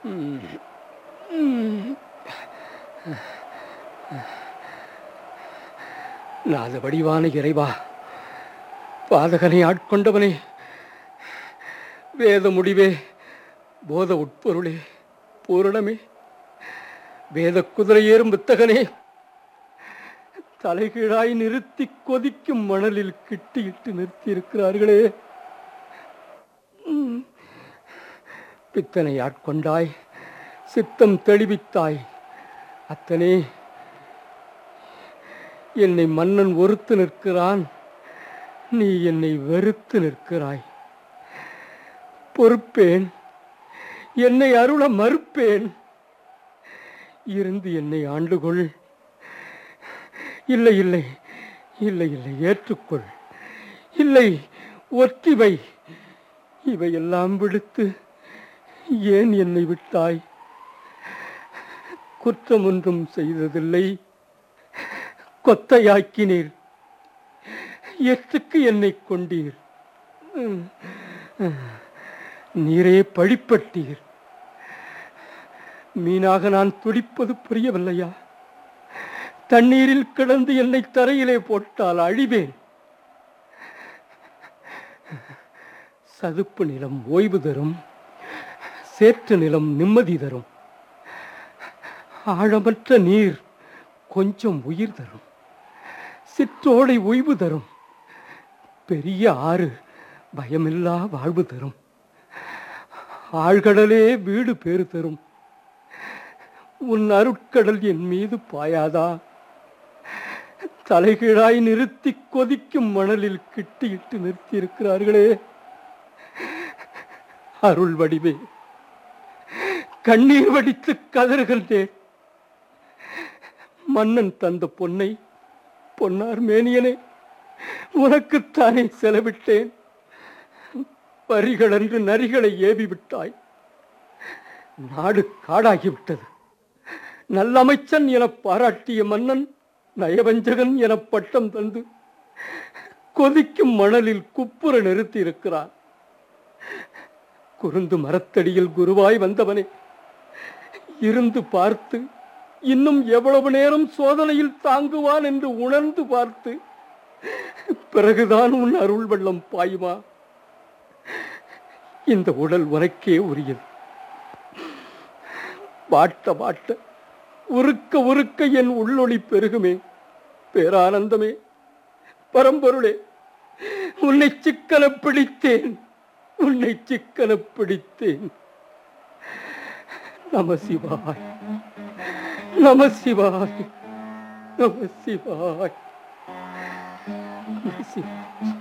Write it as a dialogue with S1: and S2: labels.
S1: நாத வடிவான இறைவா பாதகனை ஆட்கொண்டவனே வேத முடிவே போத உட்பொருளே பூரணமே வேத குதிரை ஏறும் வித்தகனே தலைகீழாய் நிறுத்தி கொதிக்கும் மணலில் கிட்டியிட்டு நிறுத்தி இருக்கிறார்களே ம். பித்தனை ஆட்கொண்டாய் சித்தம் தெளிவித்தாய் அத்தனே என்னை மன்னன் ஒருத்து நிற்கிறான் நீ என்னை வெறுத்து நிற்கிறாய் பொறுப்பேன் என்னை அருள மறுப்பேன் இருந்து என்னை ஆண்டுகொள் இல்லை இல்லை இல்லை இல்லை ஏற்றுக்கொள் இல்லை ஒத்திவை இவையெல்லாம் விடுத்து ஏன் என்னை விட்டாய் குற்றம் ஒன்றும் செய்ததில்லை கொத்தையாக்கினீர் எத்துக்கு என்னை கொண்டீர் ம், ம். நீரே பழிப்பட்டீர் மீனாக நான் துடிப்பது புரியவில்லையா தண்ணீரில் கிடந்து என்னை தரையிலே போட்டால் அழிவேன் சதுப்பு நிலம் ஓய்வு தரும் சேற்று நிலம் நிம்மதி தரும் ஆழமற்ற நீர் கொஞ்சம் உயிர் தரும் சிற்றோடை ஓய்வு தரும் பெரிய ஆறு பயமில்லா வாழ்வு தரும் ஆழ்கடலே வீடு பேறு தரும் உன் அருட்கடல் என் மீது பாயாதா தலைகீழாய் நிறுத்தி கொதிக்கும் மணலில் கிட்டியிட்டு நிறுத்தி இருக்கிறார்களே அருள் வடிவே கண்ணீர் வடித்து கதறுகின்றேன் மன்னன் தந்த பொன்னை பொன்னார் மேனியனே உனக்குத்தானே செலவிட்டேன் வரிகளென்று நரிகளை ஏவி விட்டாய் நாடு காடாகிவிட்டது நல்லமைச்சன் என பாராட்டிய மன்னன் நயவஞ்சகன் என பட்டம் தந்து கொதிக்கும் மணலில் குப்புற நிறுத்தி இருக்கிறான் குருந்து மரத்தடியில் குருவாய் வந்தவனே இருந்து பார்த்து இன்னும் எவ்வளவு நேரம் சோதனையில் தாங்குவான் என்று உணர்ந்து பார்த்து பிறகுதான் உன் அருள் வெள்ளம் பாயுமா இந்த உடல் உனக்கே உரியது வாட்ட வாட்ட உருக்க உருக்க என் உள்ளொளி பெருகுமே பேரானந்தமே பரம்பொருளே உன்னை சிக்கன பிடித்தேன் உன்னை சிக்கன பிடித்தேன் நம சிவாய் நம சிவாய் நம சிவாய் நம சிவாய்